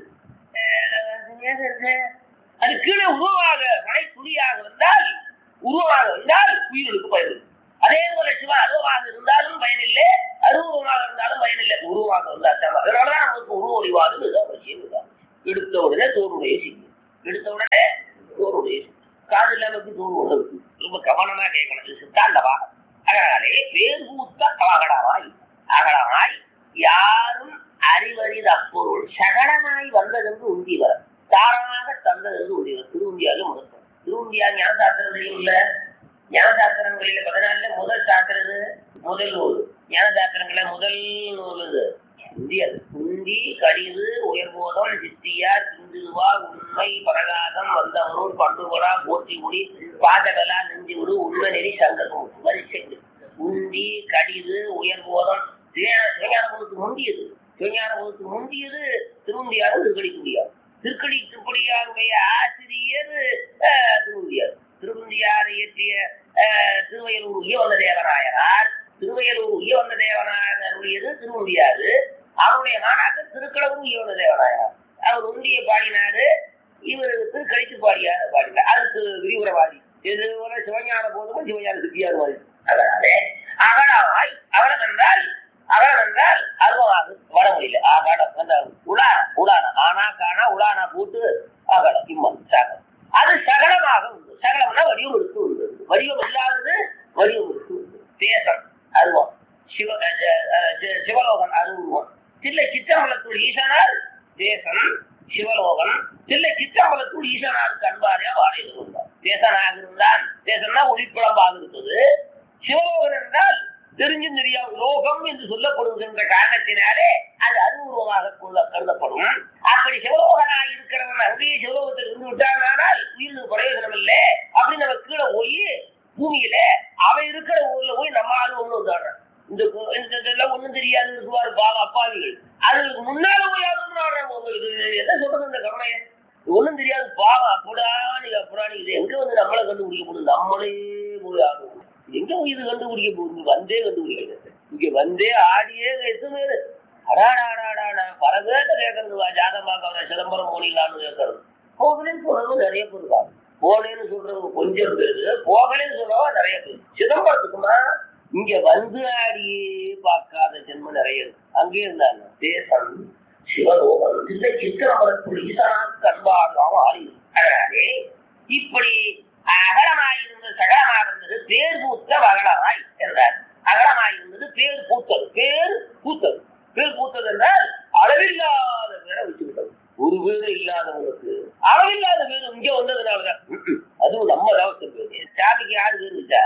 அஹ் வேகம் இருக்கு. அது கீழே உருவமாக மழை துளியாக வந்தால் உருவமாக வந்தால் உயிர்களுக்கு பயன் அதே போல சிவா அருவமாக இருந்தாலும் பயனில்லை அருவமாக இருந்தாலும் பயனில்லை உருவமாக வந்தால் அதனாலதான் நமக்கு உருவ ஒளிவாது அவசியம் இல்லை. எடுத்த உடனே தோறுடைய செய்யும் எடுத்த உடனே தோறுடைய செய்யும் காது இல்லாமக்கு தோறு உள்ளது ரொம்ப கவனமா கேட்கணும் இது சித்தாந்தவா அதனாலே பேர் பூத்த அகடமாய் அகடமாய் யாரும் அறிவறித அப்பொருள் சகடமாய் வந்ததென்று உந்திவர் தாராக தந்ததென்று உந்திவர் திருவுந்தியாக முதல் திருவுந்தியா ஞானசாஸ்திரம் தெரியும்ல ஞானசாஸ்திரங்களில பதினாலுல முதல் சாஸ்திரது முதல் நூல் ஞானசாஸ்திரங்கள முதல் நூல் இது இந்தியது உந்தி கடிது உயர்போதம் சித்தியார் சிந்துவா உண்மை பிரகாசம் வந்தவரும் பண்டுகொடா போற்றி முடி பாதகலா நெஞ்சு விடு உண்மை நெறி சங்ககம் வரிசை உந்தி கடிது உயர்போதம் சிவஞானபோதத்துக்கு முந்தியது சிவஞானபோதத்துக்கு முந்தியது திருவந்தியார் திருக்கடி குடியார் திருக்கடி திருப்படியாருடைய ஆசிரியர் அஹ், திருவந்தியார் திருவந்தியார் இயற்றிய அஹ், திருவயலூர் உயவந்த தேவராயரார் திருவயலூர் உயவந்த தேவராயர் அருளியது திருவந்தியாரு அவருடைய மாணாக்கர் திருக்கடவுர் உயவந்த தேவராயர் அவர் உண்டிய பாடினாரு இவர் திருக்கடித்து பாடியார் பாடினார் அதுக்கு விரிவுரைவாதி இது போல சிவஞான போதும் சிவஞான சித்தியார் மாதிரி அதனாலே அகடமாய் அகடம் என்றால் அகடம் என்றால் அருவமாக வர முடியல அகடம் அந்த உலான உலான ஆனா காணா உலானா கூட்டு அகடம் இம்மன் சகலம் அது சகலமாக உண்டு சகலம்னா வடிவம் எடுத்து உண்டு வடிவம் இல்லாதது வடிவம் எடுத்து உண்டு தேசம் அருவம் சிவ அஹ் அஹ் அஹ் சி- சிவலோகன் அருவம் தில்லை சிற்றம்பலத்துள் ஈசனார் தேசன் சிவலோகன் தில்லை சிற்றம்பலத்துள் ஈசனாருக்கு அன்பாரியா வாழ இருந்தார் தேசனாக இருந்தான் தேசம்னா ஒளிப்புலம்பாக இருந்தது சிவலோகன் என்றால் தெரிஞ்சும் தெரியாத லோகம் என்று சொல்லப்படுகின்ற காரணத்தினாலே அது அருவுருவமாக கொள்ள- கருதப்படும் அப்படி சிவலோகனாக இருக்கிறவன் அங்கேயே சிவலோகத்தில் இருந்து விட்டானால் உயிருக்கு பிரயோஜனம் இல்லை அப்படின்னு நம்ம கீழே போய் பூமியில அவன் இருக்கிற ஊர்ல போய் நம்ம ஆளு ஒண்ணு வந்தாடுறான் இந்த கு- இந்த இதெல்லாம் ஒண்ணும் தெரியாது இருக்குவாரு பாவ அப்பாவிகள் அதுக்கு முன்னால போய் ஆடுறான் இது என்ன சொல்றது இந்த கருணைய ஒண்ணும் தெரியாது பாவம் அப்படா நீங்க அப்படா நீங்க இது எங்க வந்து நம்மளை கண்டுபிடிக்க போகுது நம்மளே போய் ஆடுவோம் எங்க போய் இது கண்டுபிடிக்க போகுது இங்க வந்தே கண்டுபிடிக்க இங்க வந்தே ஆடியே எத்தனை பேரு அடாடாடாடா பல பேர்த்த கேட்கறது வா ஜாதகம் பார்க்க சிதம்பரம் போனீங்களான்னு கேட்கறது போகலன்னு சொல்றவங்க நிறைய பேர் இருக்காங்க போனேன்னு சொல்றவங்க கொஞ்சம் பேரு போகலன்னு சொல்றவங்க நிறைய பேர் சிதம்பரத்துக்குமா இங்க வந்து ஆடியே பார்க்காத ஜென்மம் நிறைய இருக்கு அங்கே இருந்தாங்க தேசம் சிவலோகம் தில்லை சித்திரம்பரத்துள் ஈசனா கண்பாடாம ஆடி அதனாலே இப்படி அகலமாயிருந்த சகலமாயிருந்தது பேர் பூத்த வகலமாய் என்றார் அகலமாயிருந்தது பேர் பூத்தது பேர் பூத்தது பேர் பூத்தது என்றால் அளவில்லாத பேரை வச்சுக்கிட்டது ஒரு பேரு இல்லாதவங்களுக்கு அளவில்லாத பேரு இங்க வந்ததுனாலதான் ம்ம். அதுவும் நம்ம தவசம் பேரு சாமிக்கு யாரு பேர் வச்சா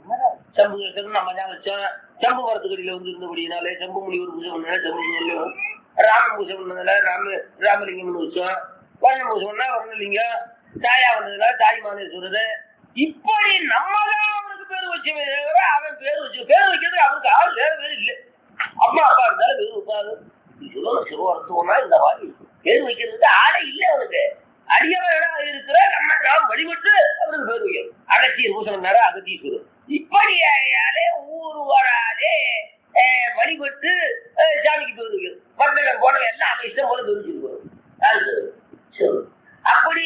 சம்பு கேட்கறது நம்ம தான் வச்சோம் சம்பு மரத்துக்கடியில வந்து இருந்தபடினாலே சம்பு மொழி ஒரு பூஜை பண்ணா சம்பு சொல்லுவோம் ராம பூஜை பண்ணதுல ராம ராமலிங்கம்னு வச்சோம் வர்ண பூஜை பண்ணா வர்ணலிங்கம் தாயா வந்ததுனால தாய் மாதே சொல்றது இப்படி நம்ம தான் அவனுக்கு பேர் வச்சவே தவிர அவன் பேர் வச்சு பேர் வைக்கிறது அவனுக்கு ஆள் வேற பேர் இல்லை அம்மா அப்பா இருந்தாலும் பேர் வைப்பாரு சொல்லணும் சிவவரத்துவம்னா இந்த மாதிரி பேர் வைக்கிறதுக்கு ஆளே இல்லை அவனுக்கு அடியவர்களா இருக்கிற நம்ம நாம் வழிபட்டு அவருக்கு பேர் வைக்கணும் அகத்தியர் பூசணம் அகத்தீஸ்வரர் இப்படி ஆகையாலே ஊர் வராதே அஹ், வழிபட்டு அஹ், சாமிக்கு பேர் வைக்கணும் மறுநாள் போனவன் எல்லாம் அவன் இஷ்டம் போல பேர் வச்சுட்டு போகணும் யாருக்கு சரி. அப்படி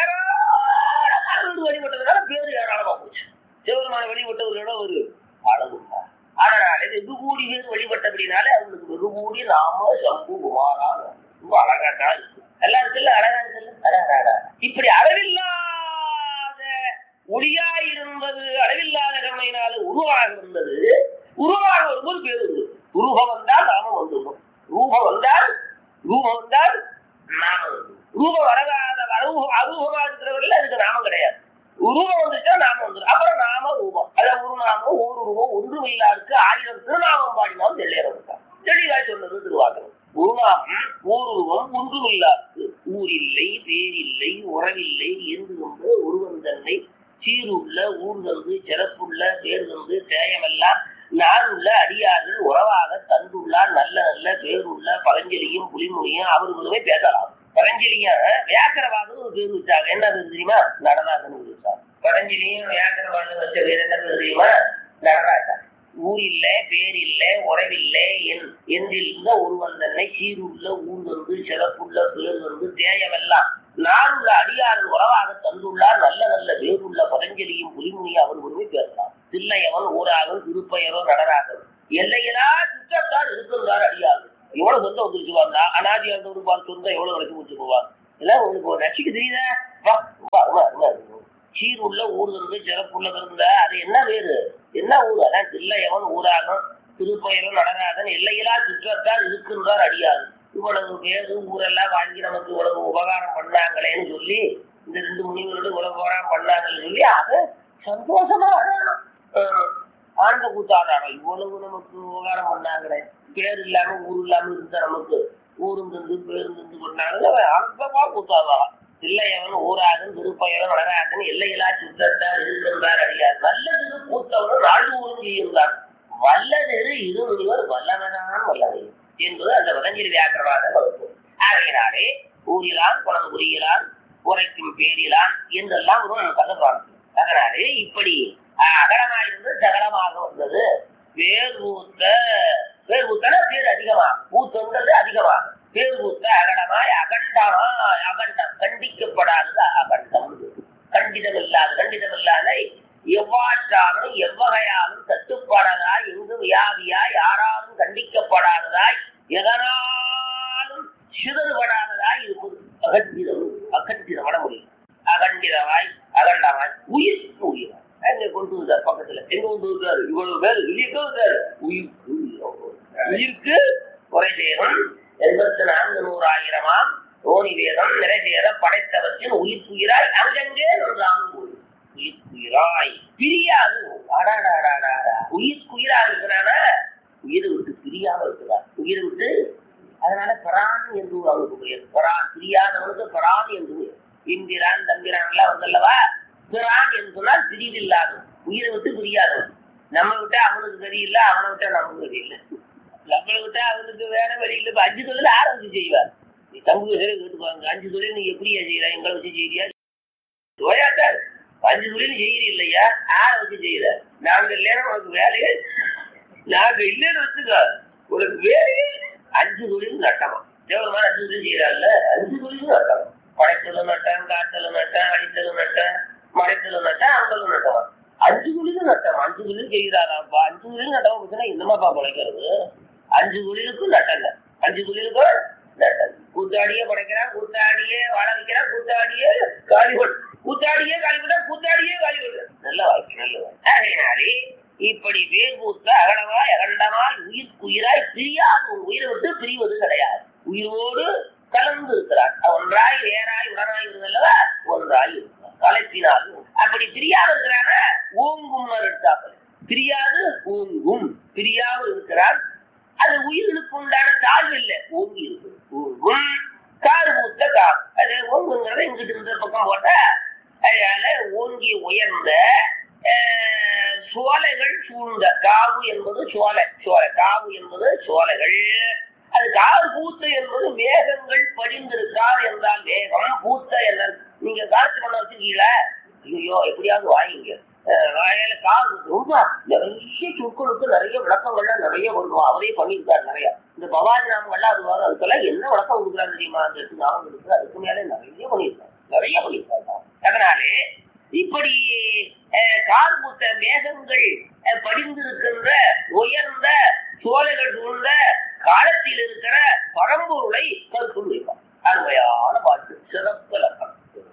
ஏராளமான வீடு வழிபட்டதுனால பேர் ஏராளமா போச்சு சிவபெருமான வழிபட்டவர்களோட ஒரு அளவு உண்டா? அதனால வெகு கூடி பேர் வழிபட்டபடினாலே அவங்களுக்கு வெகு கூடி நாம சம்பு குமாரா ரொம்ப அழகா தான் இருக்கு நல்லா இருக்குல்ல அழகா இருக்குல்ல அழகா, அழகா. இப்படி அளவில்லாத ஒளியா இருந்தது அளவில்லாத கருணையினால உருவாக இருந்தது உருவாக வரும்போது பேர் உண்டு உருவம் வந்தால் நாமம் வந்துடும் ரூபம் வந்தால் ரூபம் வந்தால் நாமம் வந்துடும் ரூபம் வரகாத அரூபம் அரூபமா இருக்கிறவர்கள் அதுக்கு நாமம் கிடையாது ரூபம் வந்துச்சா நாமம் வந்துடும் அப்புறம் நாம ரூபம் அதான் ஒரு நாமம் ஒரு ரூபம் ஒன்றும் இல்லாருக்கு ஆயிரம் திருநாமம் பாடினாலும் தெளிவாக இருக்கா தெளிவா சொன்னது திருவாசகம் உருவாகும் ஊருருவம் ஒன்றும் இல்லாது ஊரில்லை பேரில்லை உறவில்லை என்று கொண்டு ஒருவன் தன்னை சீருள்ள ஊர் தந்து சிறப்புள்ள பேர் தந்து தேயமெல்லாம் நாருள்ள அடியார்கள் உறவாக தந்துள்ளார் நல்ல நல்ல பேருள்ள பதஞ்சலியும் புலிமொழியும் அவர்களுமே பேசலாம் பதஞ்சலியும் வியாக்கரவாதம் ஒரு பேர் வச்சாங்க என்ன பேர் தெரியுமா நடராஜன் வச்சாங்க பதஞ்சலியும் வியாக்கரவாதம் வச்ச பேர் என்ன பேர் தெரியுமா நடராஜன் ஊரில்லை பேரில்லை உறவில்லை என் என்றிருந்த ஒருவன் தன்னை சீருள்ள ஊர் வந்து சிறப்புள்ள பேர் வந்து தேயமெல்லாம் நாடுள்ள அடியார்கள் உறவாக தந்துள்ளார் நல்ல நல்ல பேருள்ள பதஞ்சலியும் புலிமுனியும் அவர் ஒருமை பேசலாம் தில்லையவன் ஊராகும் திருப்பெயரோ நடராகன் எல்லையிலா சுற்றத்தால் இருக்கின்றார் அடியார்கள் எவ்வளவு சொந்தம் வந்துருச்சு வந்தா அனாதியா இருந்தவரு பார்த்து சொந்தம் எவ்வளவு வரைக்கும் வச்சு போவார் எல்லாம் உங்களுக்கு ஒரு ரசிக்கு தெரியுதா வா, வா, வா, வா. சீர் உள்ள ஊர் இருந்து சிறப்புள்ள இருந்தா அது என்ன பேரு என்ன ஊர் அதான் தில்லையவன் ஊராகும் திருப்பயரும் நடராதன் எல்லையிலா சுற்றத்தால் இருக்கின்றார் அடியார் இவ்வளவு பேரு ஊரெல்லாம் வாங்கி நமக்கு இவ்வளவு உபகாரம் பண்ணாங்களேன்னு சொல்லி இந்த ரெண்டு முனிவரோடு இவ்வளவு உபகாரம் பண்ணாங்கன்னு சொல்லி அதை சந்தோஷமா அழணும். அஹ் ஆண்ட கூத்தாடுறாங்க இவ்வளவு நமக்கு உபகாரம் பண்ணாங்களே பேர் இல்லாம ஊர் இல்லாம இருந்தா நமக்கு ஊரும் தந்து பேரும் தந்து பண்ணாங்க அற்பமா கூத்தாடுறாங்க இல்லையவன் ஊராகன் திருப்பயவன் வளராகன் எல்லையிலா சுற்றத்தார் இருக்கின்றார் அடியார் நல்லது கூத்தவன் நாடு ஊரும் செய்கின்றார் வல்லது இருமுனிவர் வல்லவனான் வல்லவை என்பது அந்த வதஞ்சலி வியாக்கரவாத வகுப்பு ஆகையினாலே ஊரிலான் குளம் புரியிலான் உரைக்கும் பேரிலான் என்றெல்லாம் ஒரு கதப்பாங்க அதனாலே இப்படி ஆஹ், அகலமாயிருந்து சகலமாக வந்தது வேர் ஊத்த வேர் ஊத்தனா பேர் அதிகமாக ஊத்துங்கிறது அதிகமாக பேர் ஊத்த அகலமாய் அகண்டமாய் அகண்டம் கண்டிக்கப்படாதது அகண்டம் கண்டிதம் இல்லாத கண்டிதம் இல்லாத எவ்வாற்றாலும் எவ்வகையாலும் தட்டுப்படாதாய் எங்கு வியாதியாய் யாராலும் கண்டிக்கப்படாததாய் எதனாலும் சிதறுபடாததாய் இருப்பது அகண்டிதம் அகண்டிதம் வட முடியும் அகண்டிதமாய் அகண்டமாய் உயிர் உயிர் அங்க கொண்டு வந்தார் பக்கத்துல எங்க கொண்டு வந்தாரு இவ்வளவு பேர் உயிர்க்கு வந்தாரு உயிருக்கு உயிர். உயிருக்கு குறை சேரும் எண்பத்தி நான்கு நூறாயிரமாம் ஓனி வேதம் நிறைவேற படைத்தவற்றின் உயிர்ப்புயிராய் அங்கங்கே நின்றான் உயிர்ப்புயிராய் பிரியாது அடாடாடாடாடா உயிர்க்குயிரா இருக்கிறானா உயிரை விட்டு பிரியாம இருக்கிறார் உயிரை விட்டு அதனால பரான் என்று அவனுக்கு பெயர் பரான் பிரியாதவனுக்கு பரான் என்று பெயர் இந்திரான் தம்பிரான் எல்லாம் வந்தல்லவா பிரான் என்று சொன்னால் பிரிவில்லாத உயிரை விட்டு பிரியாதவன் நம்ம விட்டா அவனுக்கு சரியில்லை அவனை விட்டா நமக்கு சரியில்லை நம்மளை விட்டா அவனுக்கு வேற வழி இல்லை இப்ப அஞ்சு தொழில் ஆரம்பிச்சு செய்வார் நீ தம்பு பேரை கேட்டுப்பாங்க அஞ்சு தொழில் நீ எப்படியா செய்யற எங்களை வச்சு செய்யறியா ஓயாட்டார் அஞ்சு தொழில் செய்யறீ இல்லையா ஆரை வச்சு செய்யற நாங்க இல்லைன்னா உனக்கு வேலையே நாங்க இல்லைன்னு வச்சுக்கோ உனக்கு வேலையே அஞ்சு தொழில் நட்டமா தேவரமான அஞ்சு தொழில் செய்யறாங்கல்ல அஞ்சு தொழில் நட்டம் படைத்தல நட்டம் காத்தல நட்டம் அடித்தல நட்டம் மறைத்தல நட்டம் அங்கல நட்டம் அஞ்சு தொழில் நட்டம் அஞ்சு தொழில் செய்கிறாராப்பா அஞ்சு தொழில் நட்டம் கொடுத்தா என்னமாப்பா பிழைக்கிறது அஞ்சு தொழிலுக்கும் நட்டங்க அஞ்சு தொழிலுக்கும் நட்டம் கூத்தாடியே படைக்கிறான் கூத்தாடியே வாழ வைக்கிறான் கூத்தாடியே காலி போட்டு கூத்தாடியே காலி போட்டா கூத்தாடியே காலி போட்டு நல்ல வாய்ப்பு நல்ல வாய்ப்பு ஆகையினாலே இப்படி வேர் பூத்த அகலமாய் அகண்டமாய் உயிர்க்குயிராய் பிரியாது ஒரு உயிரை விட்டு பிரிவது கிடையாது உயிரோடு கலந்து இருக்கிறார் ஒன்றாய் வேறாய் உடனாய் இருந்தல்லவா ஒன்றாய் இருக்கிறார் கலைப்பினால் அப்படி பிரியாது இருக்கிறான ஓங்கும் எடுத்தாப்பல் பிரியாது ஓங்கும் பிரியாமல் இருக்கிறார் அது உயிர்களுக்கு உண்டான தாழ்வு இல்லை ஓங்கி இருக்கு ஓங்கும் கார் பூத்த கார் அது ஓங்குங்கிறத இங்கிட்டு இந்த பக்கம் போட்ட அதனால ஓங்கி உயர்ந்த அஹ், சோலைகள் சூழ்ந்த காவு என்பது சோலை சோலை காவு என்பது சோலைகள் அது கார் பூத்த என்பது மேகங்கள் படிந்திருக்கார் என்றால் மேகம் பூத்த என்ன நீங்க காற்று பண்ண வச்சிருக்கீங்களா ஐயோ எப்படியாவது வாங்கிங்க அஹ், வாயில கார் பூத்து. ரொம்ப நிறைய சொற்களுக்கு நிறைய விளக்கங்கள்லாம் நிறைய வருவோம் அவரே பண்ணியிருக்காரு நிறைய இந்த பவானி நாமங்கள்லாம் அது வரும் அதுக்கெல்லாம் என்ன விளக்கம் கொடுக்குறாரு தெரியுமா அந்த எட்டு நாமம் இருக்கு அதுக்கு மேலே நிறைய பண்ணியிருக்காரு நிறைய பண்ணியிருக்காரு அதனாலே இப்படி அஹ், கார் பூத்த மேகங்கள் அஹ், படிந்திருக்கின்ற உயர்ந்த சோலைகள் சூழ்ந்த காலத்தில் இருக்கிற பரம்பொருளை கருத்துள் வைப்பார் அருமையான பாட்டு சிறப்பு லக்கம்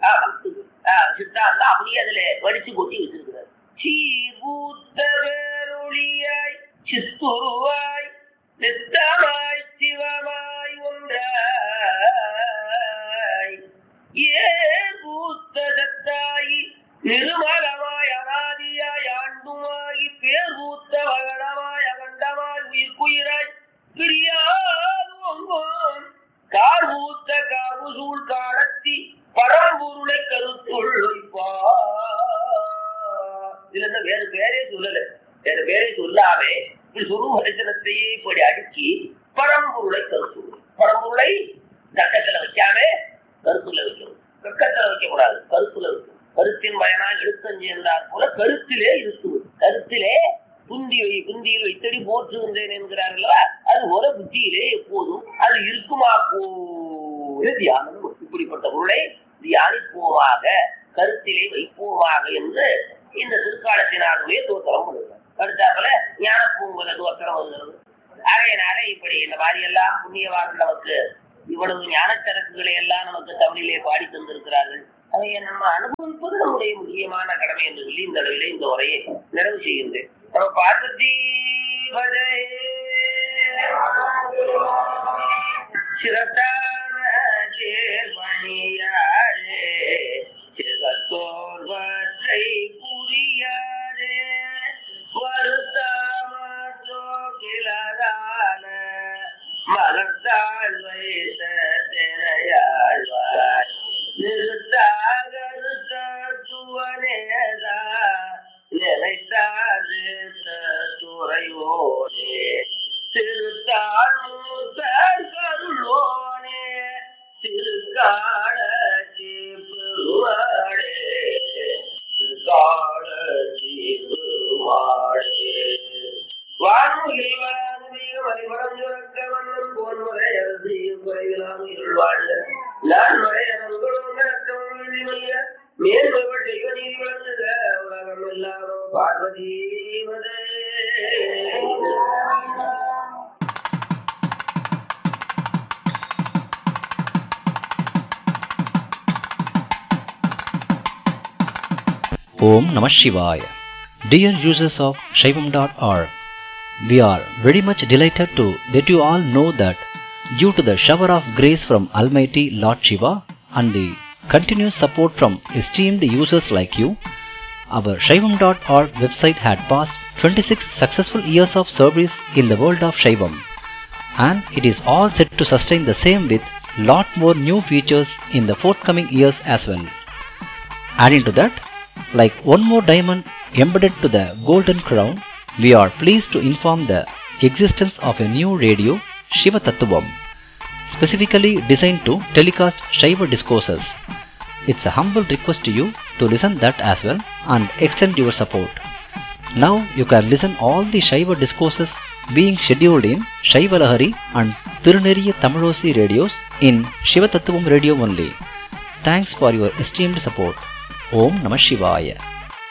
சித்தாந்தம் அப்படியே அதுல வடிச்சு கொட்டி வச்சிருக்கிறார் சீர்பூத்த வேரொளியாய் சித்துருவாய் சித்தமாய் சிவமாய் ஒன்றாய் ஏ பூத்த சத்தாயி நிருமலமாய் அனாதியாய் ஆண்டுமாகி பேர் பூத்த வகடமாய் அகண்டமாய் உயிர்க்குயிராய் பிரியாதும் கார் பூத்த காவுசூழ் காலத்தி பரம்பொருளை கருத்துள் வைப்பார் இதுல இருந்து வேறு பேரே சொல்லல வேறு பேரே சொல்லாமே இப்படி சுரூப தரிசனத்தையே இப்படி அடுக்கி பரம்பொருளை கருத்து பரம்பொருளை கக்கத்துல வைக்காம கருத்துல வைக்கணும் கக்கத்துல வைக்க கூடாது கருத்துல வைக்கணும் கருத்தின் பயனால் எழுத்தஞ்சு என்றார் போல கருத்திலே இருக்குது கருத்திலே புந்தி வை புந்தியில் வைத்தடி போற்றுகின்றேன் என்கிறார்களா அது போல புத்தியிலே எப்போதும் அது இருக்குமா போல தியானம் இப்படிப்பட்ட பொருளை தியானிப்போமாக கருத்திலே வைப்போமாக என்று இந்த திருக்காலத்தினாலுமே தோத்திரம் கொடுக்கிறார் அடுத்தாப்புல ஞான பூங்குல தோத்திரம் வருகிறது ஆகையினால இப்படி இந்த மாதிரி எல்லாம் புண்ணியவான்கள் நமக்கு இவ்வளவு ஞானச்சரக்குகளை எல்லாம் நமக்கு தமிழிலே பாடி தந்திருக்கிறார்கள் அதை நம்ம அனுபவிப்பது நம்முடைய முக்கியமான கடமை என்று சொல்லி இந்த அளவிலே இந்த உரையை நிறைவு செய்கின்றேன் நம்ம பார்வதி பஜே சிரத்தான சேர்மணியாரே சிறத்தோர்வற்றை புரியாதே வருத்தாமோ கிளரான மலர்த்தாள் வைத்த திரையாழ்வார் நிறுத்தாக துவனேதா நிலைத்தாது துறைவோனே திருத்தாள் மூத்தர் கருளோனே திருக்கால பெருவாடே திருக்கால பெருவாடே வான்முகில் வளாந்திய வழிபடம் சுரக்க வண்ணம் போன்முறை அரசி குறைவிலாம் இருள்வாழ்க நான் மழை அனங்களும் நடக்கவும் விதிமல்ல மேன்மகள் செய்வ நீதி வழங்குக உலகம் எல்லாரும் Parvati Om Namah Shivaya. Dear users of Shaivam.org, we are very much delighted to let you all know that due to the shower of grace from Almighty Lord Shiva and the continuous support from esteemed users like you, our Shaivam.org website had passed 26 successful years of service in the world of Shaivam and it is all set to sustain the same with lot more new features in the forthcoming years as well. Adding to that, like one more diamond embedded to the golden crown, we are pleased to inform the existence of a new radio, Shiva Tattvam, specifically designed to telecast Shiva discourses. It's a humble request to you to listen that as well and extend your support. Now you can listen all the Shiva discourses being scheduled in Shiva Lahari and Tiruneriya Tamilosi radios in Shiva Tattvam radio only. Thanks for your esteemed support. Om Namah Shivaya.